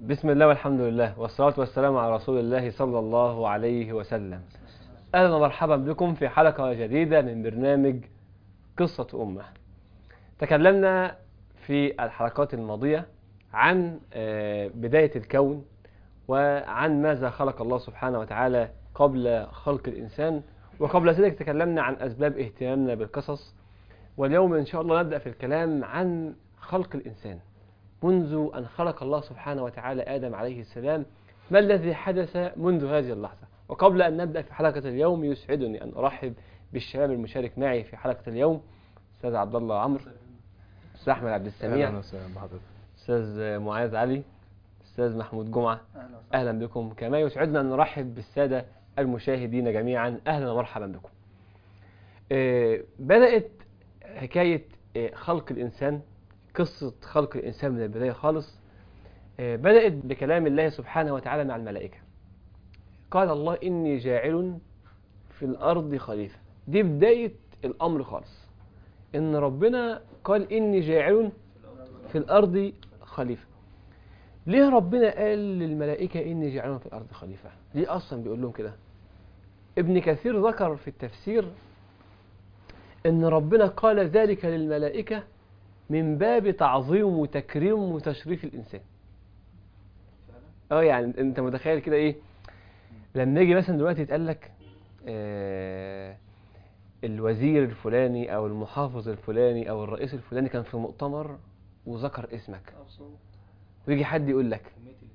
بسم الله والحمد لله والصلاة والسلام على رسول الله صلى الله عليه وسلم أهلا ومرحبا بكم في حلقة جديدة من برنامج قصة أمة تكلمنا في الحلقات الماضية عن آه، بداية الكون وعن ماذا خلق الله سبحانه وتعالى قبل خلق الإنسان وقبل ذلك تكلمنا عن أسباب اهتمامنا بالقصص واليوم إن شاء الله نبدأ في الكلام عن خلق الإنسان منذ أن خلق الله سبحانه وتعالى آدم عليه السلام ما الذي حدث منذ هذه اللحظة وقبل أن نبدأ في حلقة اليوم يسعدني أن أرحب بالشباب المشارك معي في حلقة اليوم أستاذ عبد الله عمرو أستاذ أحمد عبد السميع اهلا وسهلا بحضرتك أستاذ معاذ علي أستاذ محمود جمعة أهلا بكم كما يسعدنا أن نرحب بالسادة المشاهدين جميعا أهلا ومرحبا بكم آه، بدأت حكاية آه، خلق الإنسان قصة خلق الإنسان من البداية خالص آه، بدأت بكلام الله سبحانه وتعالى مع الملائكة قال الله إني جاعل في الأرض خليفة دي بداية الأمر خالص إن ربنا قال إني جاعل في الأرض خليفة ليه ربنا قال للملائكة إني جاعل في الأرض خليفة ليه أصلا بيقول لهم كده ابن كثير ذكر في التفسير إن ربنا قال ذلك للملائكة من باب تعظيم وتكريم وتشريف الإنسان اه يعني انت متخيل كده ايه لما يجي مثلا دلوقتي يتقال لك آه الوزير الفلاني او المحافظ الفلاني او الرئيس الفلاني كان في مؤتمر وذكر اسمك ويجي حد يقول لك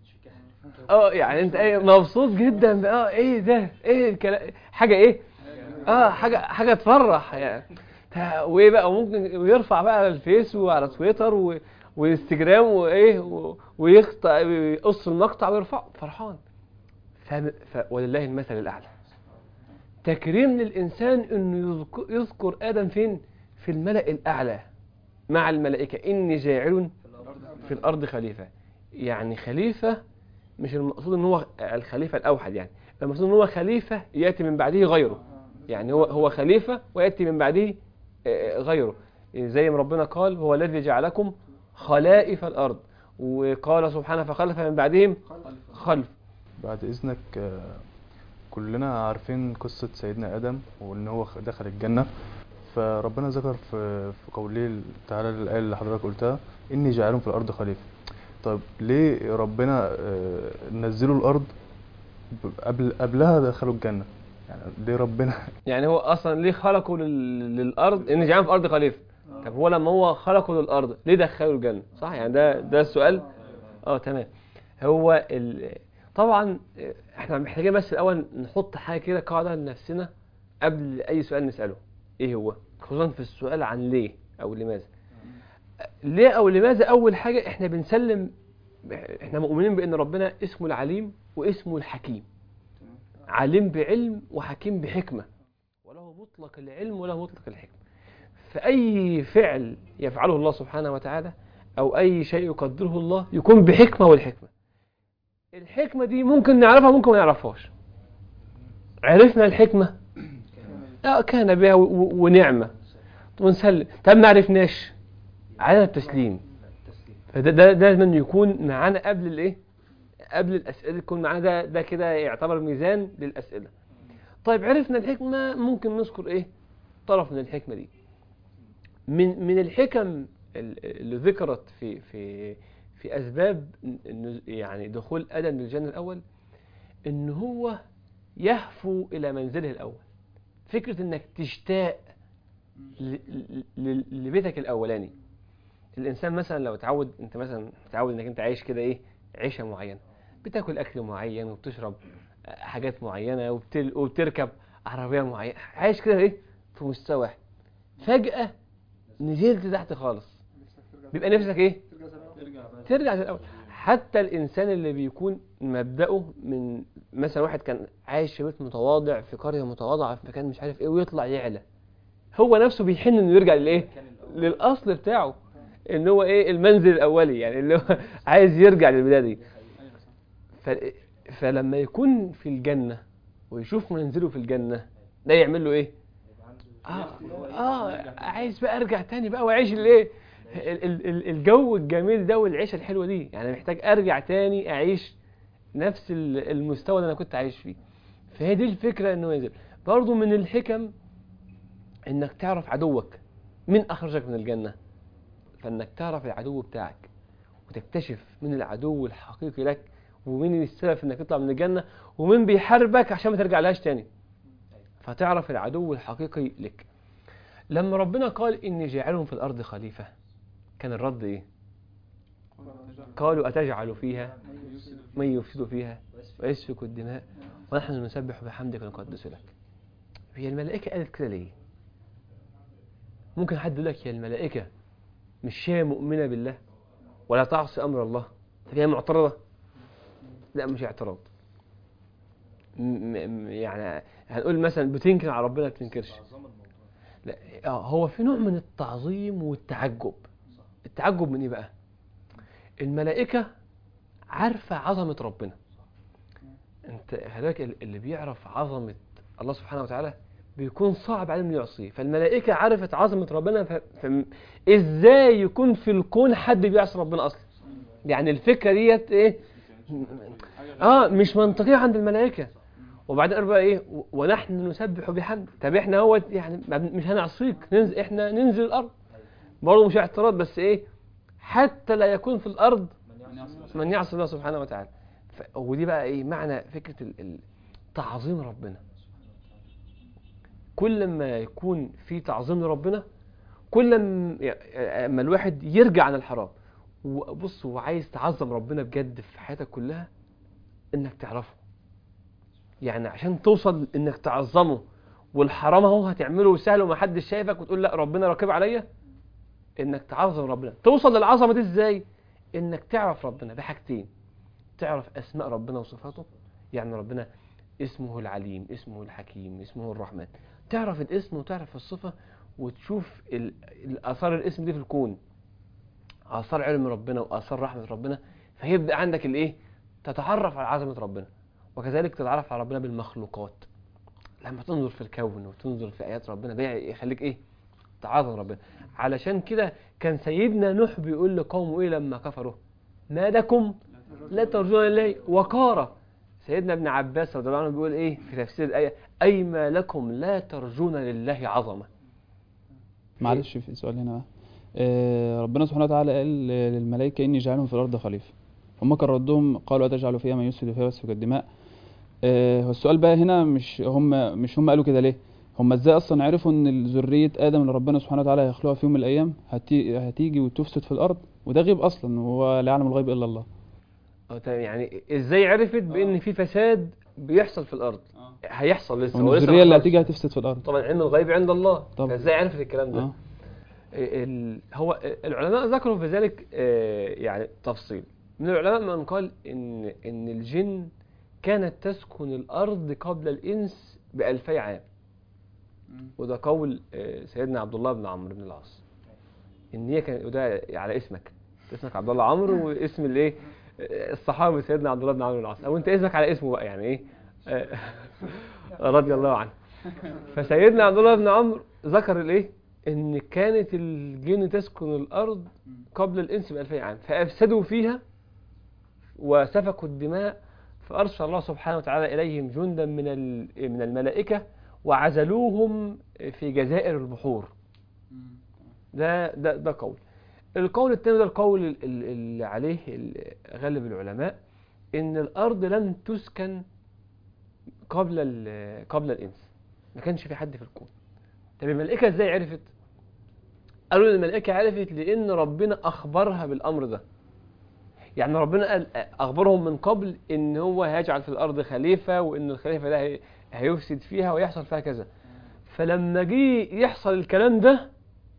اه يعني انت ايه مبسوط جدا بقى، اه ايه ده ايه الكلام حاجه ايه اه حاجه حاجه تفرح يعني تا- وايه بقى ممكن ويرفع بقى على الفيس وعلى تويتر و... وانستجرام وايه و... ويقطع يقص المقطع ويرفعه فرحان ف... ف... ولله المثل الاعلى تكريم للانسان انه يذكر, يذكر ادم فين في الملأ الاعلى مع الملائكه اني جاعل في الارض خليفه يعني خليفه مش المقصود ان هو الخليفه الاوحد يعني المقصود ان هو خليفه ياتي من بعده غيره يعني هو هو خليفه وياتي من بعده آه، غيره زي ما ربنا قال هو الذي جعلكم خلائف الارض وقال سبحانه فخلف من بعدهم خلف بعد اذنك آه، كلنا عارفين قصة سيدنا ادم وان هو خ- دخل الجنة فربنا ذكر في في قوله تعالى الايه اللي حضرتك قلتها اني جاعل في الارض خليفة طيب ليه ربنا آه، نزلوا الارض ب- قبل قبلها دخلوا الجنة يعني ليه ربنا يعني هو اصلا ليه خلقه لل... للارض ان جعل في الارض خليفه طب هو لما هو خلقه للارض ليه دخله الجنه صح يعني ده ده السؤال اه تمام هو ال... طبعا آه، احنا محتاجين بس الاول نحط حاجه كده قاعده لنفسنا قبل اي سؤال نساله ايه هو خصوصا في السؤال عن ليه او لماذا ليه او لماذا اول حاجه احنا بنسلم احنا مؤمنين بان ربنا اسمه العليم واسمه الحكيم عليم بعلم وحكيم بحكمه وله مطلق العلم وله مطلق الحكمه فاي فعل يفعله الله سبحانه وتعالى او اي شيء يقدره الله يكون بحكمه والحكمه الحكمه دي ممكن نعرفها ممكن ما نعرفهاش عرفنا الحكمه اه كان بها و- و- ونعمه ونسلم طب ما عرفناش على التسليم فده ده ده لازم يكون معانا قبل الايه قبل الاسئله يكون معانا ده ده كده يعتبر ميزان للاسئله طيب عرفنا الحكمه ممكن نذكر ايه طرف من الحكمه دي من من الحكم ال- اللي ذكرت في في في اسباب ن- يعني دخول ادم للجنه الاول ان هو يهفو الى منزله الاول فكره انك تشتاق ل- ل- ل- لبيتك الاولاني الانسان مثلا لو اتعود انت مثلا متعود انك انت عايش كده ايه عيشه معينه بتاكل اكل معين وبتشرب حاجات معينه وبتل... وبتركب عربيه معينه عايش كده ايه في مستوى واحد فجاه نزلت تحت خالص بيبقى نفسك ايه ترجع زي الاول حتى الانسان اللي بيكون مبدأه من مثلا واحد كان عايش في بيت متواضع في قريه متواضعه في مكان مش عارف ايه ويطلع يعلى هو نفسه بيحن انه يرجع للايه للاصل بتاعه ان هو ايه المنزل الاولي يعني اللي هو عايز يرجع للبدايه دي ف... فلما يكون في الجنه ويشوف منزله في الجنه ده يعمل له ايه اه اه عايز بقى ارجع تاني بقى واعيش الايه ال- ال- ال- الجو الجميل ده والعيشه الحلوه دي يعني محتاج ارجع تاني اعيش نفس ال- المستوى اللي انا كنت عايش فيه فهي دي الفكره انه ينزل برضه من الحكم انك تعرف عدوك مين اخرجك من الجنه فانك تعرف العدو بتاعك وتكتشف من العدو الحقيقي لك ومين السبب في انك تطلع من الجنه ومين بيحاربك عشان ما ترجع لهاش تاني فتعرف العدو الحقيقي لك لما ربنا قال اني جاعلهم في الارض خليفه كان الرد ايه قالوا اتجعل فيها من يفسد فيها ويسفك الدماء ونحن نسبح بحمدك ونقدس لك هي الملائكه قالت كده ليه ممكن حد يقول لك يا الملائكه مش هي مؤمنه بالله ولا تعصي امر الله طب هي معترضه لا مش اعتراض م- م- يعني هنقول مثلا بتنكر على ربنا ما بتنكرش لا اه هو في نوع من التعظيم والتعجب التعجب من ايه بقى الملائكه عارفه عظمه ربنا انت خلي بالك ال- اللي بيعرف عظمه الله سبحانه وتعالى بيكون صعب عليه انه يعصيه فالملائكه عرفت عظمه ربنا ف... ف... ازاي يكون في الكون حد بيعصي ربنا اصلا يعني الفكره ديت ايه اه مش منطقيه عند الملائكه وبعدين قال بقى ايه و- ونحن نسبح بحمد طب احنا هو يعني ما بن- مش هنعصيك ننزل احنا ننزل الارض برضه مش اعتراض بس ايه حتى لا يكون في الارض من يعصي الله سبحانه وتعالى ف... ودي بقى ايه معنى فكره ال... ال... تعظيم ربنا كل ما يكون في تعظيم لربنا كل ما ي- ما الواحد يرجع عن الحرام وبص هو عايز تعظم ربنا بجد في حياتك كلها انك تعرفه يعني عشان توصل انك تعظمه والحرام اهو هتعمله سهل ومحدش شايفك وتقول لا ربنا راقب عليا انك تعظم ربنا توصل للعظمه دي ازاي انك تعرف ربنا بحاجتين تعرف اسماء ربنا وصفاته يعني ربنا اسمه العليم اسمه الحكيم اسمه الرحمن تعرف الاسم وتعرف الصفه وتشوف ال- الاثار الاسم دي في الكون اثار علم ربنا واثار رحمه ربنا فيبدا عندك الايه تتعرف على عظمه ربنا وكذلك تتعرف على ربنا بالمخلوقات لما تنظر في الكون وتنظر في ايات ربنا ده يخليك ايه تعظم ربنا علشان كده كان سيدنا نوح بيقول لقومه ايه لما كفروا ما لكم لا ترجون لله وقارا سيدنا ابن عباس رضي الله عنه بيقول ايه في تفسير الايه اي ما لكم لا ترجون لله عظمه معلش في سؤال هنا آه، ربنا سبحانه وتعالى قال للملائكة إني جاعلهم في الأرض خليفة هم كان ردهم قالوا أتجعل فيها من يفسد فيها ويسفك الدماء آه، هو السؤال بقى هنا مش هم مش هم قالوا كده ليه هم ازاي اصلا عرفوا ان ذرية ادم اللي ربنا سبحانه وتعالى هيخلقها في يوم من الايام هتي... هتيجي وتفسد في الارض وده غيب اصلا وهو لا يعلم الغيب الا الله أو تمام، يعني ازاي عرفت بان في فساد بيحصل في الارض هيحصل لسه وان هو لسه الذرية ما اللي حصلش. هتيجي هتفسد في الارض طبعا علم الغيب عند الله طبعا. فازاي عرفت الكلام ده اه ال... هو العلماء ذكروا في ذلك آه، يعني تفصيل من العلماء من قال ان ان الجن كانت تسكن الارض قبل الانس بألفي عام وده قول آه، سيدنا عبد الله بن عمرو بن العاص ان هي كان وده على اسمك اسمك عبد الله عمرو واسم الايه آه، الصحابي سيدنا عبد الله بن عمرو بن العاص او انت اسمك على اسمه بقى يعني ايه آه، رضي الله عنه فسيدنا عبد الله بن عمرو ذكر الايه ان كانت الجن تسكن الارض قبل الانس بألفي عام فافسدوا فيها وسفكوا الدماء فارسل الله سبحانه وتعالى اليهم جندا من ال- من الملائكه وعزلوهم في جزائر البحور ده ده ده قول القول الثاني ده القول ال- ال- اللي عليه ال- غالب العلماء ان الارض لم تسكن قبل ال- قبل الانس ما كانش في حد في الكون طب الملائكه ازاي عرفت قالوا ان الملائكه عرفت لان ربنا اخبرها بالامر ده يعني ربنا قال اخبرهم من قبل ان هو هيجعل في الارض خليفه وان الخليفه ده هي- هيفسد فيها ويحصل فيها كذا فلما جه يحصل الكلام ده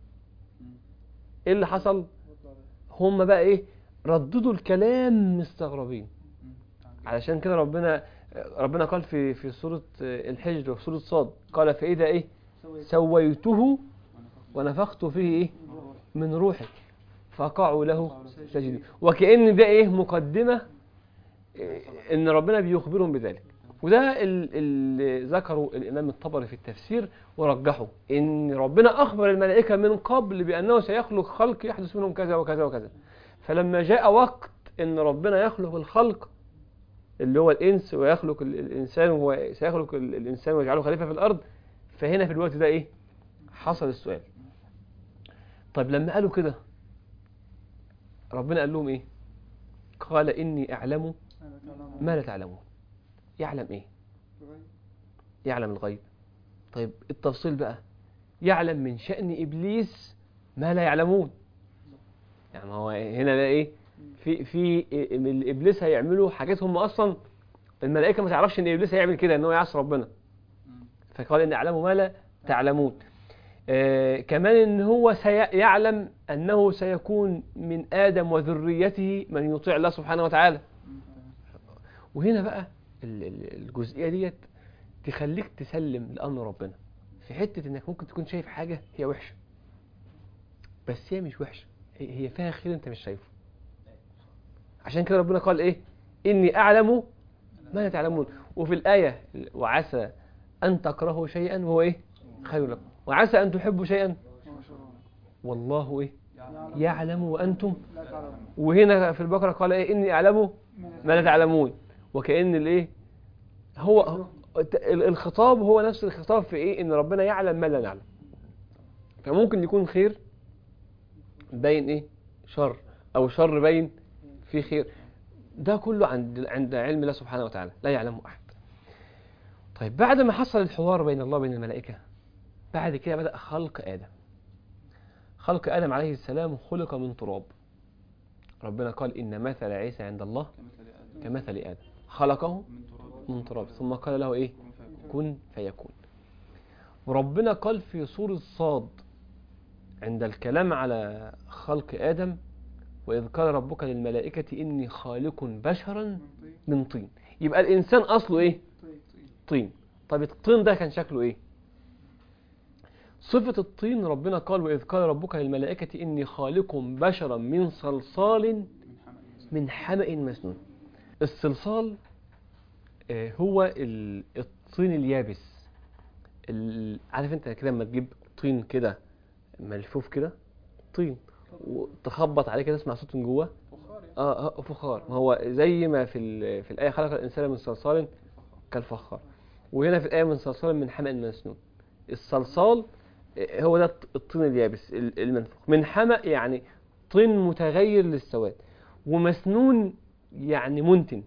ايه اللي حصل هم بقى ايه رددوا الكلام مستغربين علشان كده ربنا ربنا قال في في سوره الحجر وفي سوره صاد قال فاذا ايه سويته ونفخت فيه ايه من روحي فقعوا له ساجدين وكأن ده ايه مقدمة إيه، ان ربنا بيخبرهم بذلك وده ال- اللي ذكره الإمام الطبري في التفسير ورجحه إن ربنا أخبر الملائكة من قبل بأنه سيخلق خلق يحدث منهم كذا وكذا وكذا فلما جاء وقت إن ربنا يخلق الخلق اللي هو الإنس ويخلق ال- الإنسان وهو سيخلق ال- الإنسان ويجعله خليفة في الأرض فهنا في الوقت ده إيه حصل السؤال طيب لما قالوا كده ربنا قال لهم إيه قال إني أعلم ما لا تعلمون يعلم ايه يعلم الغيب طيب التفصيل بقى يعلم من شأن إبليس ما لا يعلمون يعني هو هنا بقى ايه في في من اللي ابليس هيعملوا حاجات هم اصلا الملائكه ما تعرفش ان ابليس هيعمل كده ان هو يعصي ربنا فقال ان اعلم ما لا تعلمون آه كمان ان هو سيعلم انه سيكون من ادم وذريته من يطيع الله سبحانه وتعالى وهنا بقى ال- ال- الجزئيه ديت تخليك تسلم لامر ربنا في حته انك ممكن تكون شايف حاجه هي وحشه بس هي مش وحشه هي هي فيها خير انت مش شايفه عشان كده ربنا قال ايه اني اعلم ما لا تعلمون وفي الايه وعسى ان تكرهوا شيئا وهو ايه خير لكم وعسى ان تحبوا شيئا والله ايه يعلم وانتم وهنا في البقره قال ايه اني اعلم ما لا تعلمون وكأن الايه هو ال- الخطاب هو نفس الخطاب في ايه ان ربنا يعلم ما لا نعلم فممكن يكون خير باين ايه شر او شر باين في خير ده كله عند عند علم الله سبحانه وتعالى لا يعلمه احد طيب بعد ما حصل الحوار بين الله وبين الملائكه بعد كده بدأ خلق آدم خلق آدم عليه السلام خلق من تراب ربنا قال إن مثل عيسى عند الله كمثل آدم خلقه من تراب ثم قال له إيه كن فيكون وربنا قال في سورة صاد عند الكلام على خلق آدم وإذ قال ربك للملائكة إني خالق بشرا من طين يبقى الإنسان أصله إيه طين طب الطين ده كان شكله إيه صفة الطين ربنا قال وإذ قال ربك للملائكة إني خالق بشرا من صلصال من حمأ مسنون الصلصال آه، هو ال- الطين اليابس ال- عارف انت كده لما تجيب طين كده ملفوف كده طين وتخبط عليه كده تسمع صوت من جوه اه اه فخار ما هو زي ما في ال- في الايه خلق الانسان من صلصال كالفخار وهنا في الايه من صلصال من حمأ مسنون الصلصال آه، هو ده الطين اليابس ال- المنفوخ من حمأ يعني طين متغير للسواد ومسنون يعني منتن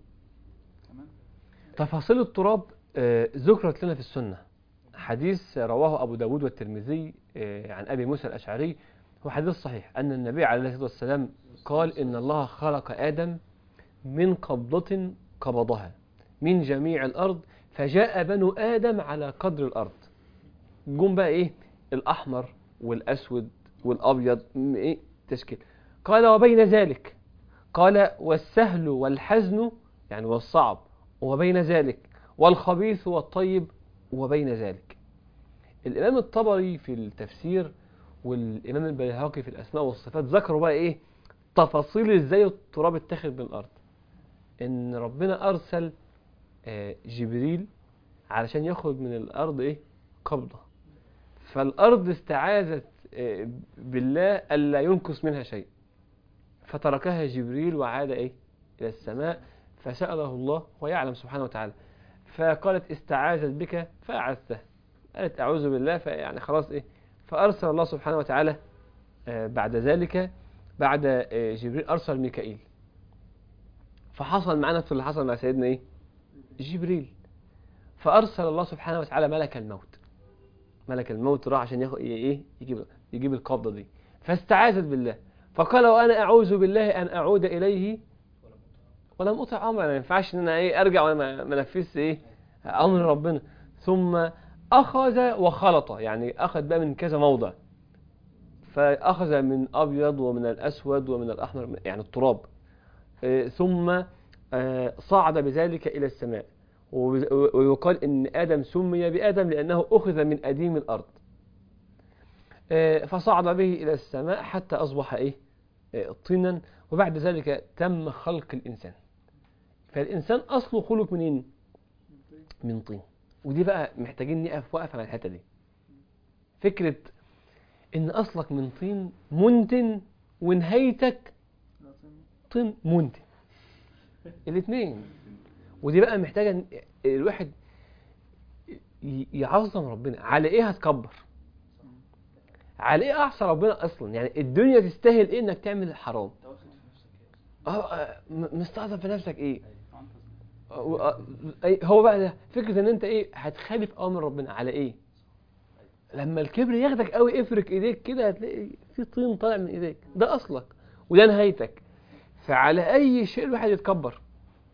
تفاصيل التراب آه، ذكرت لنا في السنة حديث رواه أبو داود والترمذي آه، عن أبي موسى الأشعري هو حديث صحيح أن النبي عليه الصلاة والسلام قال إن الله خلق آدم من قبضة قبضها من جميع الأرض فجاء بنو آدم على قدر الأرض جم بقى إيه الأحمر والأسود والأبيض م- إيه تشكيل قال وبين ذلك قال والسهل والحزن يعني والصعب وبين ذلك والخبيث والطيب وبين ذلك الإمام الطبري في التفسير والإمام البيهقي في الأسماء والصفات ذكروا بقى إيه تفاصيل إزاي التراب اتخذ من الأرض إن ربنا أرسل آه، جبريل علشان يخرج من الأرض إيه قبضة فالأرض استعاذت آه، بالله ألا ينقص منها شيء فتركها جبريل وعاد إيه إلى السماء فسأله الله ويعلم سبحانه وتعالى فقالت استعاذت بك فأعذته قالت أعوذ بالله فيعني خلاص إيه فأرسل الله سبحانه وتعالى آه، بعد ذلك بعد آه، جبريل أرسل ميكائيل فحصل معنا نفس اللي حصل مع سيدنا إيه جبريل فأرسل الله سبحانه وتعالى ملك الموت ملك الموت راح عشان ياخد إيه يجيب يجيب القبضة دي فاستعاذت بالله فقال وأنا أعوذ بالله أن أعود إليه ولم أطع أمر ما ينفعش إن أنا إيه أرجع وأنا ما- ما نفذت إيه أمر ربنا ثم أخذ وخلط يعني أخذ بقى من كذا موضع فأخذ من أبيض ومن الأسود ومن الأحمر يعني التراب آه، ثم آه، صعد بذلك إلى السماء وب- ويقال إن آدم سمي بآدم لأنه أخذ من أديم الأرض آه، فصعد به إلى السماء حتى أصبح إيه آه، طينا وبعد ذلك تم خلق الإنسان فالإنسان أصله خلق منين من طين ودي بقى محتاجين نقف وقف على الحته دي فكره ان اصلك من طين منتن ونهايتك طين منتن الاثنين ودي بقى محتاجه إن الواحد ي- يعظم ربنا على ايه هتكبر على ايه اعصى ربنا اصلا يعني الدنيا تستاهل ايه انك تعمل الحرام اه آه، م- مستعظم في نفسك ايه آه، آه، أي- هو بقى ده فكره ان انت ايه هتخالف امر ربنا على ايه لما الكبر ياخدك قوي افرك ايديك كده هتلاقي في طين طالع من ايديك ده اصلك وده نهايتك فعلى اي شيء الواحد يتكبر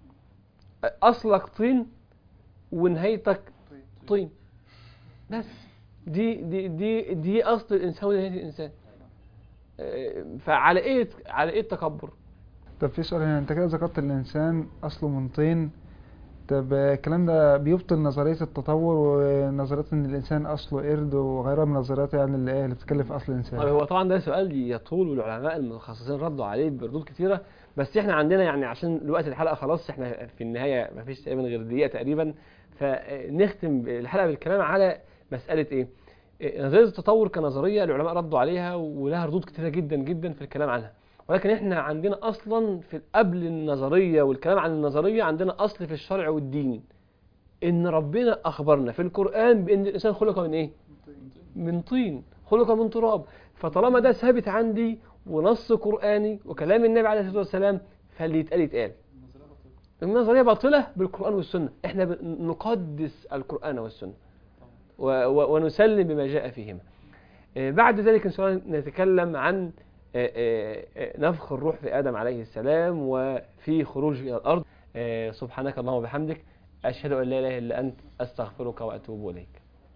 اصلك طين ونهايتك طين بس دي دي دي دي اصل الانسان ونهايه الانسان آه، فعلى ايه على ايه التكبر طب في سؤال هنا انت كده ذكرت ان الانسان اصله من طين طب الكلام ده بيبطل نظرية التطور ونظرية ان الانسان اصله قرد وغيرها من النظريات يعني اللي ايه اللي بتتكلم في اصل طيب الانسان هو طبعا ده سؤال يطول والعلماء المتخصصين ردوا عليه بردود كتيره بس احنا عندنا يعني عشان الوقت الحلقه خلاص احنا في النهايه ما فيش تقريبا غير دقيقه تقريبا فنختم الحلقه بالكلام على مساله ايه إيه، نظريه التطور كنظريه العلماء ردوا عليها ولها ردود كتيره جدا جدا في الكلام عنها ولكن احنا عندنا اصلا في قبل النظريه والكلام عن النظريه عندنا اصل في الشرع والدين ان ربنا اخبرنا في القران بان الانسان خلق من ايه من طين خلق من تراب فطالما ده ثابت عندي ونص قرآني وكلام النبي عليه الصلاة والسلام فاللي يتقال يتقال النظرية باطلة بالقرآن والسنة احنا ب- نقدس القرآن والسنة و- و- ونسلم بما جاء فيهما آه، بعد ذلك إن شاء الله نتكلم عن آه، آه، آه، نفخ الروح في آدم عليه السلام وفي خروج إلى الأرض آه، سبحانك اللهم وبحمدك أشهد أن لا إله إلا أنت أستغفرك وأتوب إليك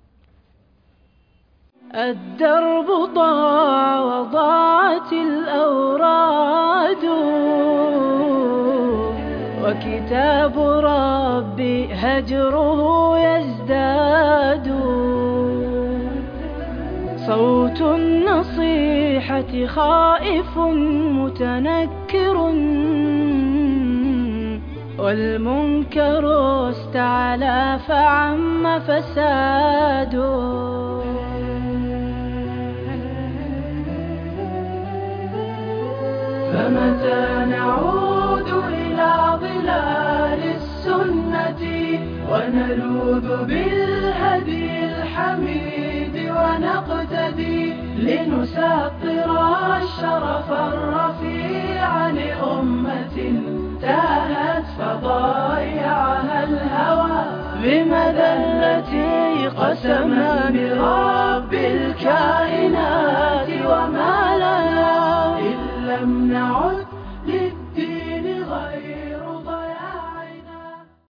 الدرب ضاع وضاعت الأوراد وكتاب ربي هجره يزداد صوت النصيحة خائف متنكر والمنكر استعلى فعم فساد فمتى نعود إلى ظلال السنة ونلوذ بالهدي الحميد ونقتدي لنسطر الشرف الرفيع لأمة تاهت فضايعها الهوى بمذلتي قسما برب الكائنات وما لنا إن لم نعد للدين غير